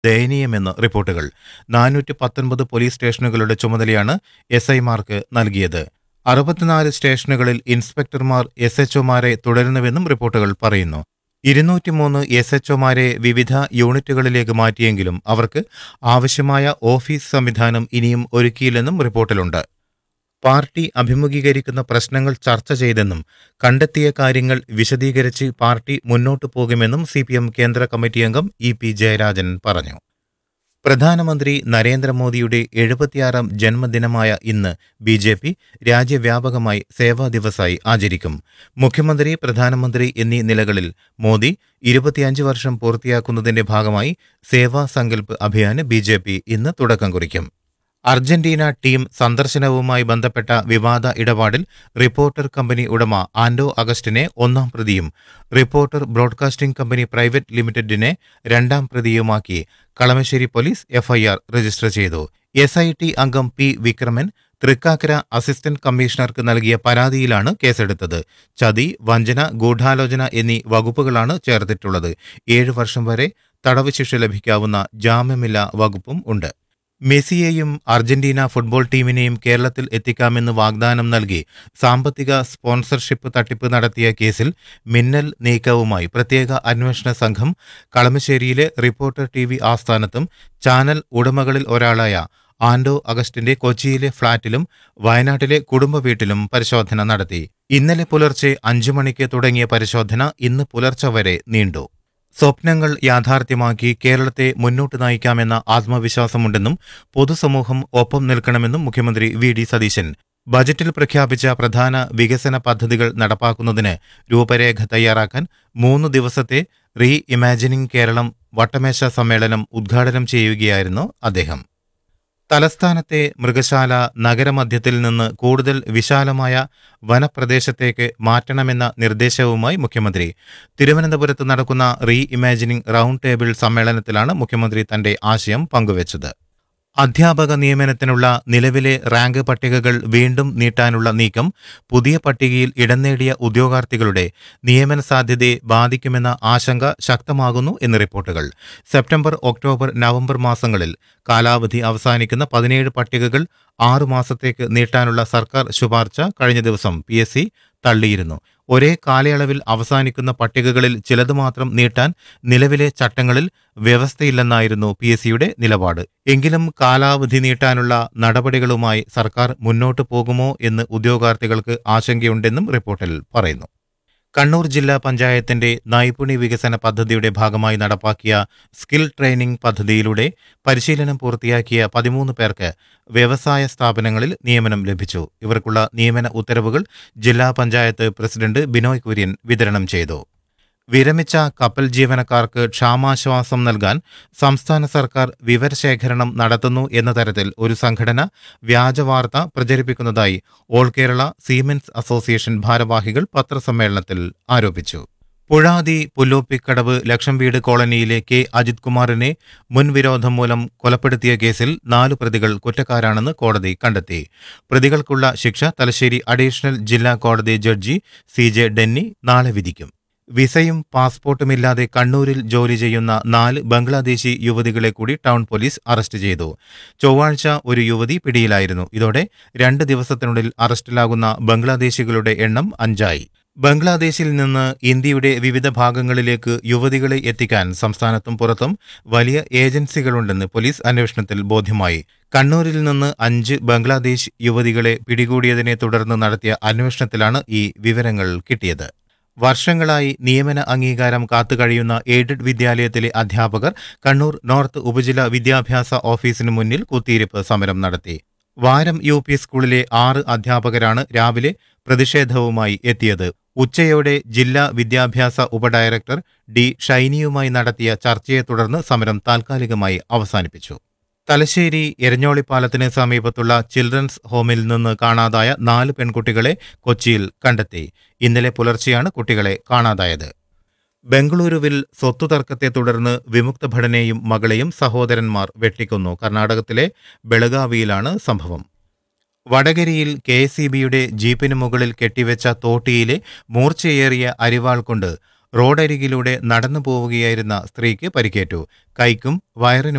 ദയനീയമെന്ന് റിപ്പോർട്ടുകൾ നാനൂറ്റി പത്തൊൻപത് പോലീസ് സ്റ്റേഷനുകളുടെ ചുമതലയാണ് എസ് ഐമാർക്ക് നൽകിയത് അറുപത്തിനാല് സ്റ്റേഷനുകളിൽ ഇൻസ്പെക്ടർമാർ എസ് എച്ച്ഒമാരെ തുടരുന്നുവെന്നും റിപ്പോർട്ടുകൾ പറയുന്നു ഇരുന്നൂറ്റിമൂന്ന് എസ് എച്ച്ഒമാരെ വിവിധ യൂണിറ്റുകളിലേക്ക് മാറ്റിയെങ്കിലും അവർക്ക് ആവശ്യമായ ഓഫീസ് സംവിധാനം ഇനിയും ഒരുക്കിയില്ലെന്നും റിപ്പോർട്ടിലുണ്ട് പാർട്ടി അഭിമുഖീകരിക്കുന്ന പ്രശ്നങ്ങൾ ചർച്ച ചെയ്തെന്നും കണ്ടെത്തിയ കാര്യങ്ങൾ വിശദീകരിച്ച് പാർട്ടി മുന്നോട്ടു പോകുമെന്നും സി കേന്ദ്ര കമ്മിറ്റി അംഗം ഇ പി ജയരാജൻ പറഞ്ഞു പ്രധാനമന്ത്രി നരേന്ദ്രമോദിയുടെ എഴുപത്തിയാറാം ജന്മദിനമായ ഇന്ന് ബി ജെ പി രാജ്യവ്യാപകമായി സേവാ ദിവസായി ആചരിക്കും മുഖ്യമന്ത്രി പ്രധാനമന്ത്രി എന്നീ നിലകളിൽ മോദി ഇരുപത്തിയഞ്ച് വർഷം പൂർത്തിയാക്കുന്നതിന്റെ ഭാഗമായി Seva Sankalp Abhiyan B J P ഇന്ന് തുടക്കം കുറിക്കും അർജന്റീന ടീം സന്ദർശനവുമായി ബന്ധപ്പെട്ട വിവാദ ഇടപാടിൽ റിപ്പോർട്ടർ കമ്പനി ഉടമ ആൻഡോ അഗസ്റ്റിനെ ഒന്നാം പ്രതിയും റിപ്പോർട്ടർ ബ്രോഡ്കാസ്റ്റിംഗ് കമ്പനി പ്രൈവറ്റ് ലിമിറ്റഡിനെ രണ്ടാം പ്രതിയുമാക്കി കളമശ്ശേരി പോലീസ് എഫ്ഐആർ രജിസ്റ്റർ ചെയ്തു എസ് ഐ ടി അംഗം പി വിക്രമൻ തൃക്കാക്കര അസിസ്റ്റന്റ് കമ്മീഷണർക്ക് നൽകിയ പരാതിയിലാണ് കേസെടുത്തത് ചതി വഞ്ചന ഗൂഢാലോചന എന്നീ വകുപ്പുകളാണ് ചേർത്തിട്ടുള്ളത് ഏഴു വർഷം വരെ തടവ് ശിക്ഷ ലഭിക്കാവുന്ന ജാമ്യമില്ലാ വകുപ്പും ഉണ്ട് മെസ്സിയെയും അർജന്റീന ഫുട്ബോൾ ടീമിനെയും കേരളത്തിൽ എത്തിക്കാമെന്ന് വാഗ്ദാനം നൽകി സാമ്പത്തിക സ്പോൺസർഷിപ്പ് തട്ടിപ്പ് നടത്തിയ കേസിൽ മിന്നൽ നീക്കവുമായി പ്രത്യേക അന്വേഷണ സംഘം കളമശ്ശേരിയിലെ റിപ്പോർട്ടർ ടി വി ആസ്ഥാനത്തും ചാനൽ ഉടമകളിൽ ഒരാളായ ആൻഡോ അഗസ്റ്റിന്റെ കൊച്ചിയിലെ ഫ്ളാറ്റിലും വയനാട്ടിലെ കുടുംബ വീട്ടിലും പരിശോധന നടത്തി ഇന്നലെ പുലർച്ചെ അഞ്ചു മണിക്ക് തുടങ്ങിയ പരിശോധന ഇന്ന് പുലർച്ചെ വരെ നീണ്ടു സ്വപ്നങ്ങൾ യാഥാർത്ഥ്യമാക്കി കേരളത്തെ മുന്നോട്ട് നയിക്കാമെന്ന ആത്മവിശ്വാസമുണ്ടെന്നും പൊതുസമൂഹം ഒപ്പം നിൽക്കണമെന്നും മുഖ്യമന്ത്രി വി ഡി സതീശൻ ബജറ്റിൽ പ്രഖ്യാപിച്ച പ്രധാന വികസന പദ്ധതികൾ നടപ്പാക്കുന്നതിന് രൂപരേഖ തയ്യാറാക്കാൻ മൂന്ന് ദിവസത്തെ റീ ഇമാജിനിംഗ് കേരളം വട്ടമേശ സമ്മേളനം ഉദ്ഘാടനം ചെയ്യുകയായിരുന്നു അദ്ദേഹം തലസ്ഥാനത്തെ മൃഗശാല നഗരമധ്യത്തിൽ നിന്ന് കൂടുതൽ വിശാലമായ വനപ്രദേശത്തേക്ക് മാറ്റണമെന്ന നിർദ്ദേശവുമായി മുഖ്യമന്ത്രി തിരുവനന്തപുരത്ത് നടക്കുന്ന റീ ഇമാജിനിംഗ് റൗണ്ട് ടേബിൾ സമ്മേളനത്തിലാണ് മുഖ്യമന്ത്രി തന്റെ ആശയം പങ്കുവച്ചത് അധ്യാപക നിയമനത്തിനുള്ള നിലവിലെ റാങ്ക് പട്ടികകൾ വീണ്ടും നീട്ടാനുള്ള നീക്കം പുതിയ പട്ടികയിൽ ഇടം നേടിയ ഉദ്യോഗാർത്ഥികളുടെ നിയമന സാധ്യതയെ ബാധിക്കുമെന്ന ആശങ്ക ശക്തമാകുന്നു എന്ന് റിപ്പോർട്ടുകൾ സെപ്റ്റംബർ ഒക്ടോബർ നവംബർ മാസങ്ങളിൽ കാലാവധി അവസാനിക്കുന്ന പതിനേഴ് പട്ടികകൾ ആറു മാസത്തേക്ക് നീട്ടാനുള്ള സർക്കാർ ശുപാർശ കഴിഞ്ഞ ദിവസം പി എസ് സി തള്ളിയിരുന്നു ഒരേ കാലയളവിൽ അവസാനിക്കുന്ന പട്ടികകളിൽ ചിലത് മാത്രം നീട്ടാൻ നിലവിലെ ചട്ടങ്ങളിൽ വ്യവസ്ഥയില്ലെന്നായിരുന്നു പി എസ് സിയുടെ നിലപാട് എങ്കിലും കാലാവധി നീട്ടാനുള്ള നടപടികളുമായി സർക്കാർ മുന്നോട്ടു പോകുമോ എന്ന് ഉദ്യോഗാർത്ഥികൾക്ക് ആശങ്കയുണ്ടെന്നും റിപ്പോർട്ടിൽ പറയുന്നു കണ്ണൂർ ജില്ലാ പഞ്ചായത്തിന്റെ നൈപുണ്യ വികസന പദ്ധതിയുടെ ഭാഗമായി നടപ്പാക്കിയ സ്കിൽ ട്രെയിനിംഗ് പദ്ധതിയിലൂടെ പരിശീലനം പൂർത്തിയാക്കിയ പതിമൂന്ന് പേർക്ക് വ്യവസായ സ്ഥാപനങ്ങളിൽ നിയമനം ലഭിച്ചു ഇവർക്കുള്ള നിയമന ഉത്തരവുകൾ ജില്ലാ പഞ്ചായത്ത് പ്രസിഡന്റ് ബിനോയ് കുര്യൻ വിതരണം ചെയ്തു വിരമിച്ച കപ്പൽ ജീവനക്കാർക്ക് ക്ഷാമാശ്വാസം നൽകാൻ സംസ്ഥാന സർക്കാർ വിവരശേഖരണം നടത്തുന്നു എന്ന തരത്തിൽ ഒരു സംഘടന വ്യാജവാർത്ത പ്രചരിപ്പിക്കുന്നതായി ഓൾ കേരള സീമെൻസ് അസോസിയേഷൻ ഭാരവാഹികൾ പത്രസമ്മേളനത്തിൽ ആരോപിച്ചു പുഴാതി പുല്ലോപ്പിക്കടവ് ലക്ഷം വീട് കോളനിയിലെ കെ അജിത് കുമാറിനെ മുൻവിരോധം മൂലം കൊലപ്പെടുത്തിയ കേസിൽ നാലു പ്രതികൾ കുറ്റക്കാരാണെന്ന് കോടതി കണ്ടെത്തി പ്രതികൾക്കുള്ള ശിക്ഷ തലശ്ശേരി അഡീഷണൽ ജില്ലാ കോടതി ജഡ്ജി സി ജെ ഡെന്നി നാളെ വിധിക്കും വിസയും പാസ്പോർട്ടുമില്ലാതെ കണ്ണൂരിൽ ജോലി ചെയ്യുന്ന നാല് ബംഗ്ലാദേശി യുവതികളെ കൂടി ടൗൺ പോലീസ് അറസ്റ്റ് ചെയ്തു ചൊവ്വാഴ്ച ഒരു യുവതി പിടിയിലായിരുന്നു ഇതോടെ രണ്ട് ദിവസത്തിനുള്ളിൽ അറസ്റ്റിലാകുന്ന ബംഗ്ലാദേശികളുടെ എണ്ണം അഞ്ചായി ബംഗ്ലാദേശിൽ നിന്ന് ഇന്ത്യയുടെ വിവിധ ഭാഗങ്ങളിലേക്ക് യുവതികളെ എത്തിക്കാൻ സംസ്ഥാനത്തും പുറത്തും വലിയ ഏജൻസികളുണ്ടെന്ന് പോലീസ് അന്വേഷണത്തിൽ ബോധ്യമായി കണ്ണൂരിൽ നിന്ന് അഞ്ച് ബംഗ്ലാദേശ് യുവതികളെ പിടികൂടിയതിനെ തുടർന്ന് നടത്തിയ അന്വേഷണത്തിലാണ് ഈ വിവരങ്ങൾ കിട്ടിയത് വർഷങ്ങളായി നിയമന അംഗീകാരം കാത്തുകഴിയുന്ന എയ്ഡഡ് വിദ്യാലയത്തിലെ അധ്യാപകർ കണ്ണൂർ നോർത്ത് ഉപജില്ല വിദ്യാഭ്യാസ ഓഫീസിന് മുന്നിൽ കുത്തിയിരിപ്പ് സമരം നടത്തി വാരം യു പി സ്കൂളിലെ ആറ് അധ്യാപകരാണ് രാവിലെ പ്രതിഷേധവുമായി എത്തിയത് ഉച്ചയോടെ ജില്ലാ വിദ്യാഭ്യാസ ഉപഡയറക്ടർ ഡി ഷൈനിയുമായി നടത്തിയ ചർച്ചയെ തുടർന്ന് സമരം താൽക്കാലികമായി അവസാനിപ്പിച്ചു തലശ്ശേരി എരഞ്ഞോളിപ്പാലത്തിന് സമീപത്തുള്ള ചിൽഡ്രൻസ് ഹോമിൽ നിന്ന് കാണാതായ നാല് പെൺകുട്ടികളെ കൊച്ചിയിൽ കണ്ടെത്തി ഇന്നലെ പുലർച്ചെയാണ് കുട്ടികളെ കാണാതായത് ബംഗളൂരുവിൽ സ്വത്തു തർക്കത്തെ തുടർന്ന് വിമുക്ത ഭടനെയും മകളെയും സഹോദരന്മാർ വെട്ടിക്കൊന്നു കർണാടകത്തിലെ ബെളഗാവിയിലാണ് സംഭവം വടകരയിൽ കെ എസ് സി ബിയുടെ ജീപ്പിന് മുകളിൽ കെട്ടിവെച്ച തോട്ടിയിലെ മൂർച്ചയേറിയ അരിവാൾ കൊണ്ട് റോഡരികിലൂടെ നടന്നു പോവുകയായിരുന്ന സ്ത്രീക്ക് പരിക്കേറ്റു കൈക്കും വയറിനും